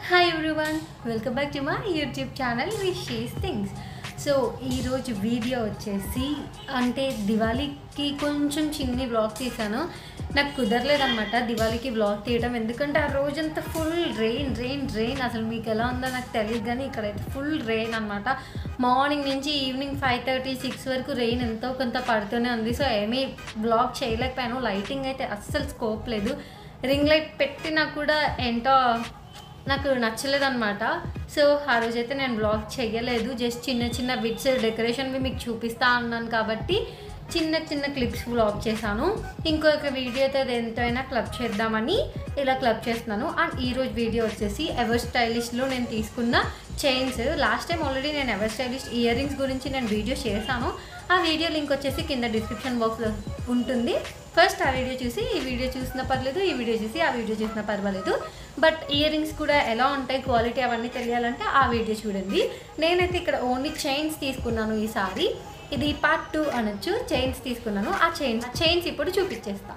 Hi everyone welcome back to my YouTube channel Vishi's things so ఈరోజు video వచ్చేసి అంటే దివాళీకి కొంచెం చిన్ని బ్లాగ్ తీసాను నాకు కుదరలేదన్నమాట దివాళీకి బ్లాగ్ తీయడం ఎందుకంటే ఆ రోజంతా ఫుల్ రెయిన్ రెయిన్ రెయిన్ అసలు మీకు ఎలా ఉందో నాకు తెలియదు కానీ ఇక్కడైతే ఫుల్ రెయిన్ అనమాట మార్నింగ్ నుంచి ఈవినింగ్ ఫైవ్ థర్టీ సిక్స్ వరకు రెయిన్ ఎంతో కొంత పడుతూనే ఉంది సో ఏమీ బ్లాగ్ చేయలేకపోయాను లైటింగ్ అయితే అస్సలు స్కోప్ లేదు రింగ్ లైట్ పెట్టినా కూడా ఏంటో నాకు నచ్చలేదన్నమాట సో ఆ రోజైతే నేను బ్లాగ్ చేయలేదు జస్ట్ చిన్న చిన్న బిట్స్ డెకరేషన్వి మీకు చూపిస్తా అన్నాను కాబట్టి చిన్న చిన్న క్లిప్స్ బ్లాగ్ చేశాను ఇంకొక వీడియో అయితే అది ఎంతైనా క్లబ్ చేద్దామని ఇలా క్లబ్ చేస్తున్నాను అండ్ ఈరోజు వీడియో వచ్చేసి ఎవర్ స్టైలిష్లో నేను తీసుకున్న చైన్స్ లాస్ట్ టైం ఆల్రెడీ నేను ఎవర్ స్టైలిష్ ఇయర్ రింగ్స్ గురించి నేను వీడియో చేశాను ఆ వీడియో లింక్ వచ్చేసి కింద డిస్క్రిప్షన్ బాక్స్లో ఉంటుంది ఫస్ట్ ఆ వీడియో చూసి ఈ వీడియో చూసినా పర్లేదు ఈ వీడియో చూసి ఆ వీడియో చూసినా పర్వాలేదు బట్ ఇయర్ రింగ్స్ కూడా ఎలా ఉంటాయి క్వాలిటీ అవన్నీ తెలియాలంటే ఆ వీడియో చూడండి నేనైతే ఇక్కడ ఓన్లీ చైన్స్ తీసుకున్నాను ఈసారి ఇది పార్ట్ టూ అనొచ్చు చైన్స్ తీసుకున్నాను ఆ చైన్స్ చైన్స్ ఇప్పుడు చూపించేస్తా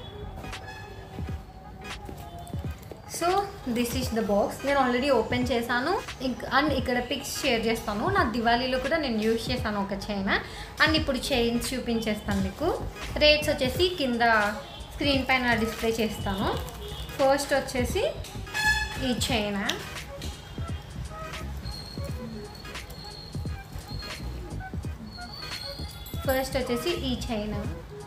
so this is the box నేను ఆల్రెడీ ఓపెన్ చేశాను ఇంక్- అండ్ ఇక్కడ పిక్స్ షేర్ చేస్తాను నా దివాళీలో కూడా నేను యూజ్ చేశాను ఒక చైన్ అండ్ ఇప్పుడు చైన్స్ చూపించేస్తాను మీకు రేట్స్ వచ్చేసి కింద స్క్రీన్ పైన డిస్ప్లే చేస్తాను ఫస్ట్ వచ్చేసి ఈ చైన్ ఫస్ట్ వచ్చేసి ఈ చైన్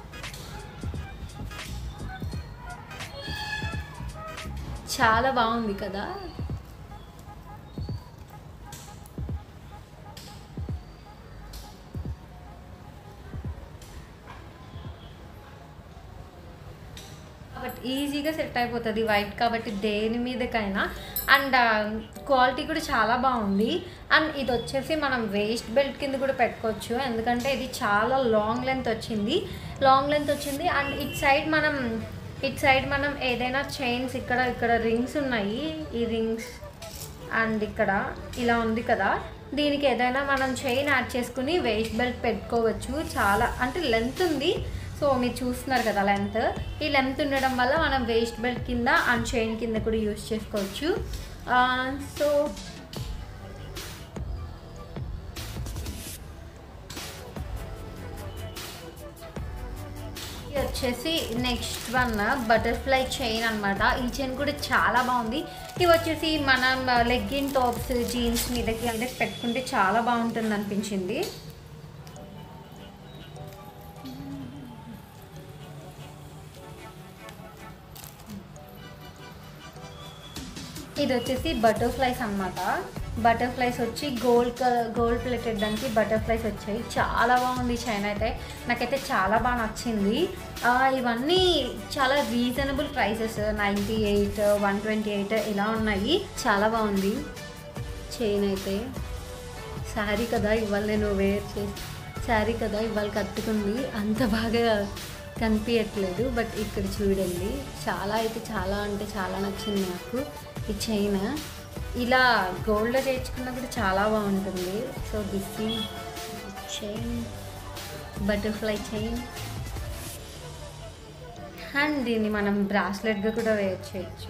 చాలా బాగుంది కదా బట్ ఈజీగా సెట్ అయిపోతుంది వైట్ కాబట్టి దేని మీదకైనా అండ్ క్వాలిటీ కూడా చాలా బాగుంది అండ్ ఇది వచ్చేసి మనం వేస్ట్ బెల్ట్ కింద కూడా పెట్టుకోవచ్చు ఎందుకంటే ఇది చాలా లాంగ్ లెంత్ వచ్చింది లాంగ్ లెంత్ వచ్చింది అండ్ ఇట్ సైడ్ మనం ఇట్ సైడ్ మనం ఏదైనా చైన్స్ ఇక్కడ ఇక్కడ రింగ్స్ ఉన్నాయి ఈ రింగ్స్ అండ్ ఇక్కడ ఇలా ఉంది కదా దీనికి ఏదైనా మనం చైన్ యాడ్ చేసుకుని వేస్ట్ బెల్ట్ పెట్టుకోవచ్చు చాలా అంటే లెంత్ ఉంది సో మీరు చూస్తున్నారు కదా లెంత్ ఈ లెంత్ ఉండడం వల్ల మనం వేస్ట్ బెల్ట్ కింద అండ్ చైన్ కింద కూడా యూస్ చేసుకోవచ్చు సో ఇది వచ్చేసి నెక్స్ట్ వన్ బటర్ఫ్లై చైన్ అన్నమాట ఈ చైన్ కూడా చాలా బాగుంది ఇవి వచ్చేసి మనం లెగ్గిన్ టాప్స్ జీన్స్ మీదకి అంటే పెట్టుకుంటే చాలా బాగుంటుంది అనిపించింది ఇది వచ్చేసి బటర్ఫ్లైస్ అన్నమాట బటర్ఫ్లైస్ వచ్చి గోల్డ్ కలర్ గోల్డ్ ప్లేటెడ్ దానికి బటర్ఫ్లైస్ వచ్చాయి చాలా బాగుంది చైన్ అయితే నాకైతే చాలా బాగా నచ్చింది ఆ, ఇవన్నీ చాలా reasonable prices ninety eight one twenty eight ఇలా ఉన్నాయి చాలా బాగుంది చైన్ అయితే శారీ కదా ఇవాళ నేను వేర్ చేసి శారీ కదా ఇవాళ కట్టుకుంది అంత బాగా కనిపించట్లేదు బట్ ఇక్కడ చూడండి చాలా అయితే చాలా అంటే చాలా నచ్చింది నాకు ఈ చైన్ ఇలా గోల్డ్లో చేర్చుకున్నా కూడా చాలా బాగుంటుంది so this chain butterfly chain and దీన్ని మనం బ్రాస్లెట్గా కూడా వేర్ చేయొచ్చు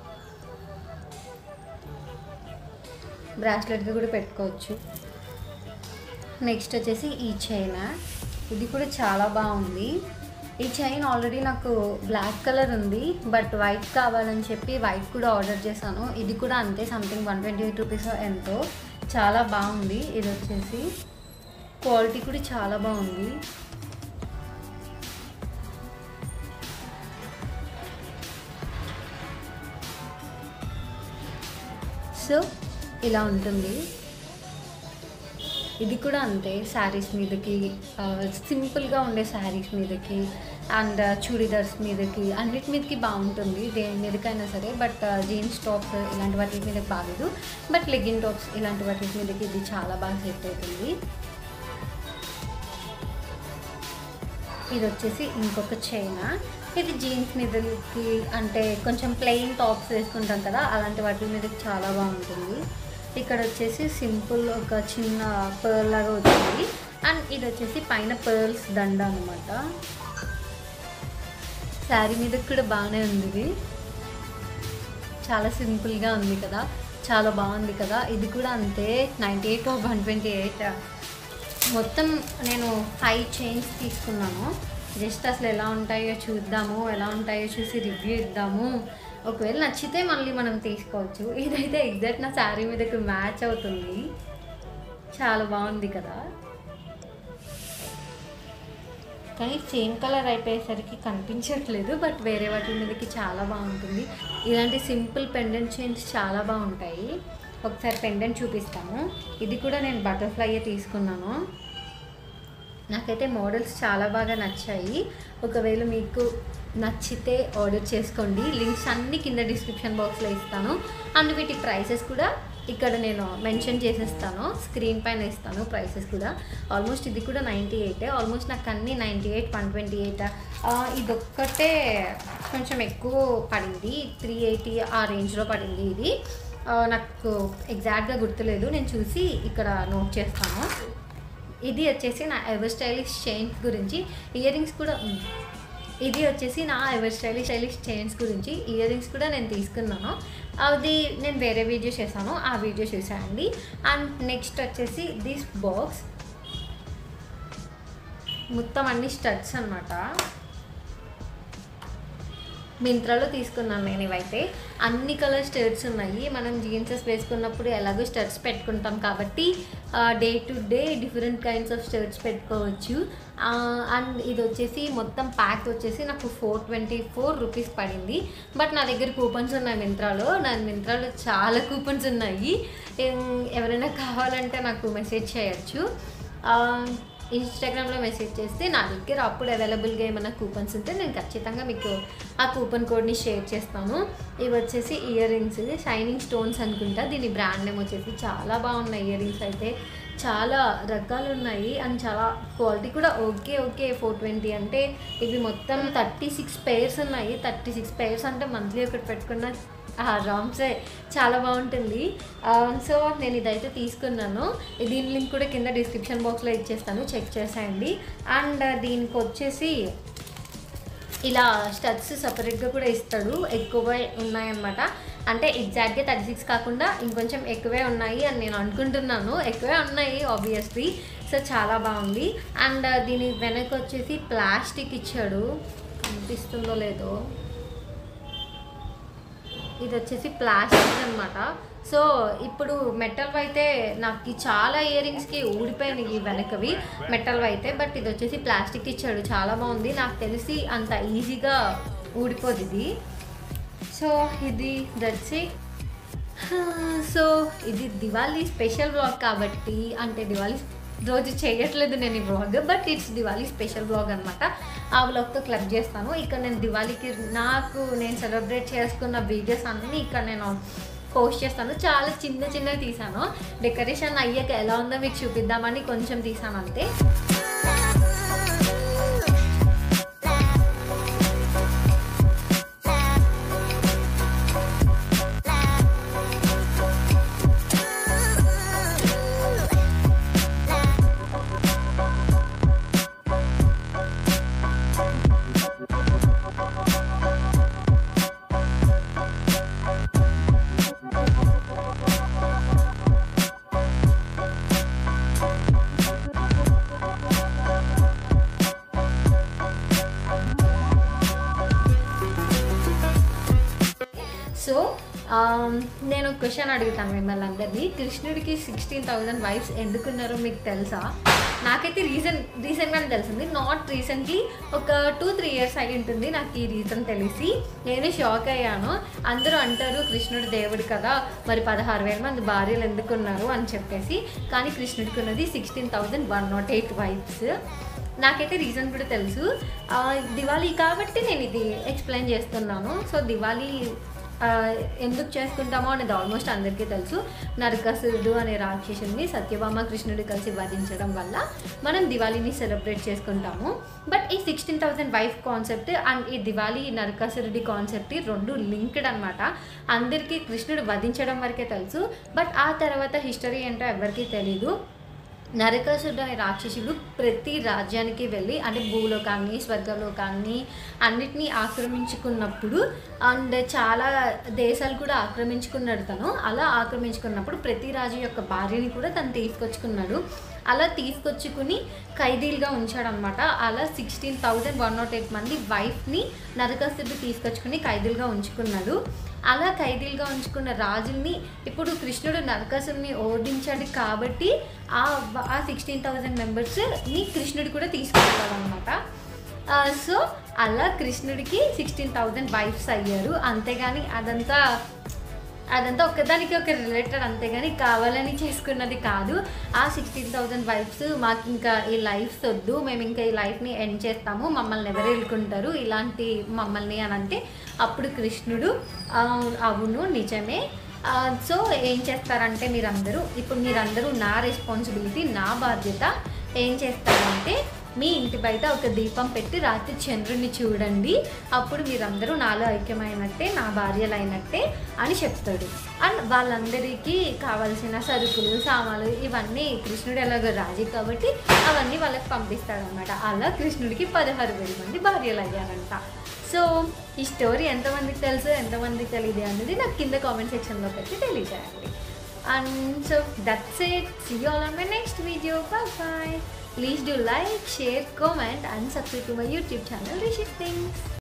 బ్రాస్లెట్గా కూడా పెట్టుకోవచ్చు నెక్స్ట్ వచ్చేసి ఈ చైన్ ఇది కూడా చాలా బాగుంది ఈ చైన్ ఆల్రెడీ నాకు బ్లాక్ కలర్ ఉంది బట్ వైట్ కావాలని చెప్పి వైట్ కూడా ఆర్డర్ చేశాను ఇది కూడా అంతే something one twenty eight rupees ఎంతో చాలా బాగుంది ఇది వచ్చేసి క్వాలిటీ కూడా చాలా బాగుంది సో ఇలా ఉంటుంది ఇది కూడా అంతే శారీస్ మీదకి ఆ, సింపుల్గా ఉండే శారీస్ మీదకి అండ్ చూడీదార్స్ మీదకి అన్నిటి మీదకి బాగుంటుంది దేని మీదకైనా సరే బట్ జీన్స్ టాప్స్ ఇలాంటి వాటి మీదకి బాగలేదు బట్ లెగ్గిన్ టాప్స్ ఇలాంటి వాటి మీదకి ఇది చాలా బాగా సెట్ అవుతుంది ఇది వచ్చేసి ఇంకొక చైన్ ఇది జీన్స్ మీదకి అంటే కొంచెం ప్లెయిన్ టాప్స్ వేసుకుంటాం కదా అలాంటి వాటి మీదకి చాలా బాగుంటుంది ఇక్కడ వచ్చేసి సింపుల్ ఒక చిన్న పర్ల్ లాగా వచ్చింది అండ్ ఇది వచ్చేసి పైన పర్ల్స్ దండ అనమాట శారీ మీద కూడా బాగానే ఉంది ఇది చాలా సింపుల్గా ఉంది కదా చాలా బాగుంది కదా ఇది కూడా అంతే ninety eight one twenty eight మొత్తం నేను ఫైవ్ చైన్స్ తీసుకున్నాను జస్ట్ అసలు ఎలా ఉంటాయో చూద్దాము ఎలా ఉంటాయో చూసి రివ్యూ ఇద్దాము ఒకవేళ నచ్చితే మళ్ళీ మనం తీసుకోవచ్చు ఇదైతే ఎగ్జాక్ట్ నా శారీ మీదకి మ్యాచ్ అవుతుంది చాలా బాగుంది కదా కానీ సేమ్ కలర్ అయిపోయేసరికి కనిపించట్లేదు బట్ వేరే వాటి మీదకి చాలా బాగుంటుంది ఇలాంటి సింపుల్ పెండెంట్ చైన్స్ చాలా బాగుంటాయి ఒకసారి పెండెంట్ చూపిస్తాను ఇది కూడా నేను బటర్ఫ్లై తీసుకున్నాను నాకైతే మోడల్స్ చాలా బాగా నచ్చాయి ఒకవేళ మీకు నచ్చితే ఆర్డర్ చేసుకోండి లింక్స్ అన్ని కింద డిస్క్రిప్షన్ బాక్స్లో ఇస్తాను అండ్ వీటి ప్రైసెస్ కూడా ఇక్కడ నేను మెన్షన్ చేసేస్తాను స్క్రీన్ పైన ఇస్తాను ప్రైసెస్ కూడా ఆల్మోస్ట్ ఇది కూడా నైంటీ ఎయిటే ఆల్మోస్ట్ నాకు అన్ని ninety eight one twenty eight ఇదొక్కటే కొంచెం ఎక్కువ పడింది త్రీ ఎయిటీ ఆ రేంజ్లో పడింది ఇది ఆ, నాకు ఎగ్జాక్ట్గా గుర్తులేదు నేను చూసి ఇక్కడ నోట్ చేస్తాను ఇది వచ్చేసి నా ఎవర్ స్టైలిష్ చైన్స్ గురించి ఇయర్ రింగ్స్ కూడా ఉమ్. ఇది వచ్చేసి నా ఎవర్ స్టైలిష్ స్టైలిష్ చైన్స్ గురించి ఇయర్ రింగ్స్ కూడా నేను తీసుకున్నాను అది నేను వేరే వీడియో చేశాను ఆ వీడియో చూసాయండి అండ్ నెక్స్ట్ వచ్చేసి దిస్ బాక్స్ మొత్తం అన్ని స్టడ్స్ అనమాట మింత్రాలో తీసుకున్నాను నేను ఇవైతే అన్ని కలర్ స్టర్ట్స్ ఉన్నాయి మనం జీన్సెస్ వేసుకున్నప్పుడు ఎలాగో స్టర్ట్స్ పెట్టుకుంటాం కాబట్టి day to day different kinds of studs పెట్టుకోవచ్చు అండ్ ఇది వచ్చేసి మొత్తం ప్యాక్ వచ్చేసి నాకు ఫోర్ ట్వంటీ ఫోర్ రూపీస్ పడింది బట్ నా దగ్గర కూపన్స్ ఉన్నాయి మింత్రాలో నా మింత్రాలో చాలా కూపన్స్ ఉన్నాయి ఏం, ఎవరైనా కావాలంటే నాకు మెసేజ్ చేయొచ్చు ఆ, ఇన్స్టాగ్రామ్లో మెసేజ్ చేస్తే నా దగ్గర అప్పుడు అవైలబుల్గా ఏమైనా కూపన్స్ ఉంటే నేను ఖచ్చితంగా మీకు ఆ కూపన్ కోడ్ని షేర్ చేస్తాను ఇవి వచ్చేసి ఇయర్ రింగ్స్ షైనింగ్ స్టోన్స్ అనుకుంటా దీని బ్రాండ్ నేమ్ వచ్చేసి చాలా బాగున్నాయి ఇయర్ రింగ్స్ అయితే చాలా రకాలు ఉన్నాయి అండ్ చాలా క్వాలిటీ కూడా ఓకే ఓకే ఫోర్ ట్వంటీ అంటే ఇవి మొత్తం థర్టీ సిక్స్ పేర్స్ ఉన్నాయి థర్టీ సిక్స్ పేర్స్ అంటే మంత్లీ ఒకటి పెట్టుకున్న రామ్సే చాలా బాగుంటుంది సో నేను ఇదైతే తీసుకున్నాను దీని లింక్ కూడా కింద డిస్క్రిప్షన్ బాక్స్లో ఇచ్చేస్తాను చెక్ చేసేయండి అండ్ దీనికి వచ్చేసి ఇలా స్టడ్స్ సపరేట్గా కూడా ఇస్తాడు ఎక్కువ ఉన్నాయన్నమాట అంటే ఎగ్జాక్ట్గా థర్టీ సిక్స్ కాకుండా ఇంకొంచెం ఎక్కువే ఉన్నాయి అని నేను అనుకుంటున్నాను ఎక్కువే ఉన్నాయి ఆబ్వియస్లీ సో చాలా బాగుంది అండ్ దీని వెనక వచ్చేసి ప్లాస్టిక్ ఇచ్చాడు కనిపిస్తుందో లేదో ఇది వచ్చేసి ప్లాస్టిక్ అనమాట సో ఇప్పుడు మెటల్ అయితే నాకు ఈ చాలా ఇయర్ రింగ్స్కి ఊడిపోయినాయి వెనకవి మెటల్ అయితే బట్ ఇది వచ్చేసి ప్లాస్టిక్ ఇచ్చాడు చాలా బాగుంది నాకు తెలిసి అంత ఈజీగా ఊడిపోదు ఇది సో ఇది దట్స్ సో ఇది దివాళీ స్పెషల్ బ్లాగ్ కాబట్టి అంటే దివాళీ రోజు చేయట్లేదు నేను ఈ blog but it's Diwali special blog అనమాట ఆ బ్లాగ్తో క్లబ్ చేస్తాను ఇక్కడ నేను దివాళీకి నాకు నేను సెలబ్రేట్ చేసుకున్న వీడియోస్ అన్నీ ఇక్కడ నేను పోస్ట్ చేస్తాను చాలా చిన్న చిన్నవి తీసాను డెకరేషన్ అయ్యాక ఎలా ఉందో మీకు చూపిద్దామని కొంచెం తీసాను అంతే సో ఆమ్, నేను క్వశ్చన్ అడుగుతాను మిమ్మల్ని అందరినీ కృష్ణుడికి సిక్స్టీన్ థౌజండ్ వైఫ్స్ ఎందుకున్నారో మీకు తెలుసా నాకైతే రీజన్ రీసెంట్గానే తెలిసింది నాట్ రీసెంట్లీ ఒక టూ త్రీ ఇయర్స్ అయి ఉంటుంది నాకు ఈ రీజన్ తెలిసి నేను షాక్ అయ్యాను అందరూ అంటారు కృష్ణుడు దేవుడు కదా మరి పదహారు వేల మంది భార్యలు ఎందుకున్నారు అని చెప్పేసి కానీ కృష్ణుడికి ఉన్నది sixteen thousand one not eight wives నాకైతే రీజన్ కూడా తెలుసు ఆ, దివాళీ కాబట్టి నేను ఇది ఎక్స్ప్లెయిన్ చేస్తున్నాను సో దివాళీ ఆ, ఎందుకు చేసుకుంటామో అనేది ఆల్మోస్ట్ అందరికీ తెలుసు నరకాసురుడు అనే రాక్షసుని సత్యభామ కృష్ణుడు కలిసి వధించడం వల్ల మనం దివాళీని సెలబ్రేట్ చేసుకుంటాము బట్ ఈ sixteen thousand wife concept and ఈ దివాళీ నరకాసురుడి కాన్సెప్ట్ రెండు లింక్డ్ అనమాట అందరికీ కృష్ణుడు వధించడం వరకే తెలుసు బట్ ఆ తర్వాత హిస్టరీ ఏంటో ఎవరికీ తెలీదు నరకాసురుడు అనే రాక్షసుడు ప్రతి రాజ్యానికి వెళ్ళి అంటే భూలోకాన్ని స్వర్గలోకాన్ని అన్నిటినీ ఆక్రమించుకున్నప్పుడు అండ్ చాలా దేశాలు కూడా ఆక్రమించుకున్నాడు తను అలా ఆక్రమించుకున్నప్పుడు ప్రతి రాజు యొక్క భార్యని కూడా తను తీసుకొచ్చుకున్నాడు అలా తీసుకొచ్చుకుని ఖైదీలుగా ఉంచాడనమాట అలా sixteen thousand one not eight మంది వైఫ్ని నరకాసురుడు తీసుకొచ్చుకుని ఖైదీలుగా ఉంచుకున్నాడు అలా ఖైదీలుగా ఉంచుకున్న రాజుల్ని ఇప్పుడు కృష్ణుడు నరకాసుని ఓడించాడు కాబట్టి ఆ ఆ సిక్స్టీన్ థౌజండ్ మెంబర్స్ని కృష్ణుడు కూడా తీసుకెళ్తాడు అనమాట సో అలా కృష్ణుడికి సిక్స్టీన్ థౌజండ్ వైఫ్స్ అయ్యారు అంతేగాని అదంతా అదంతా ఒక్కదానికి ఒక రిలేటెడ్ అంతేగాని కావాలని చేసుకున్నది కాదు ఆ సిక్స్టీన్ థౌజండ్ వైఫ్స్ మాకు ఇంకా ఈ లైఫ్స్ వద్దు మేము ఇంకా ఈ లైఫ్ని ఎండ్ చేస్తాము మమ్మల్ని ఎవరు ఎలుకుంటారు ఇలాంటి మమ్మల్ని అని అంటే అప్పుడు కృష్ణుడు "ఆ, అవును నిజమే ఆ, సో ఏం చేస్తారంటే మీరందరూ ఇప్పుడు మీరందరూ నా రెస్పాన్సిబిలిటీ నా బాధ్యత ఏం చేస్తారంటే మీ ఇంటి బయట ఒక దీపం పెట్టి రాత్రి చంద్రుడిని చూడండి అప్పుడు మీరందరూ నాలో ఐక్యమైనట్టే నా భార్యలు అయినట్టే అని చెప్తాడు అండ్ వాళ్ళందరికీ కావాల్సిన సరుకులు సామాన్లు ఇవన్నీ కృష్ణుడు ఎలాగో రాజు కాబట్టి అవన్నీ వాళ్ళకి పంపిస్తాడనమాట అలా కృష్ణుడికి పదహారు వేల మంది భార్యలు అయ్యారంట సో ఈ స్టోరీ ఎంతమందికి తెలుసు ఎంతమందికి తెలియదు అనేది నాకు కింద కామెంట్ సెక్షన్లో పెట్టి తెలియజేయండి and so that's it see all on my next video bye bye please do like share comment and subscribe to my YouTube channel రిషిక్ థింగ్స్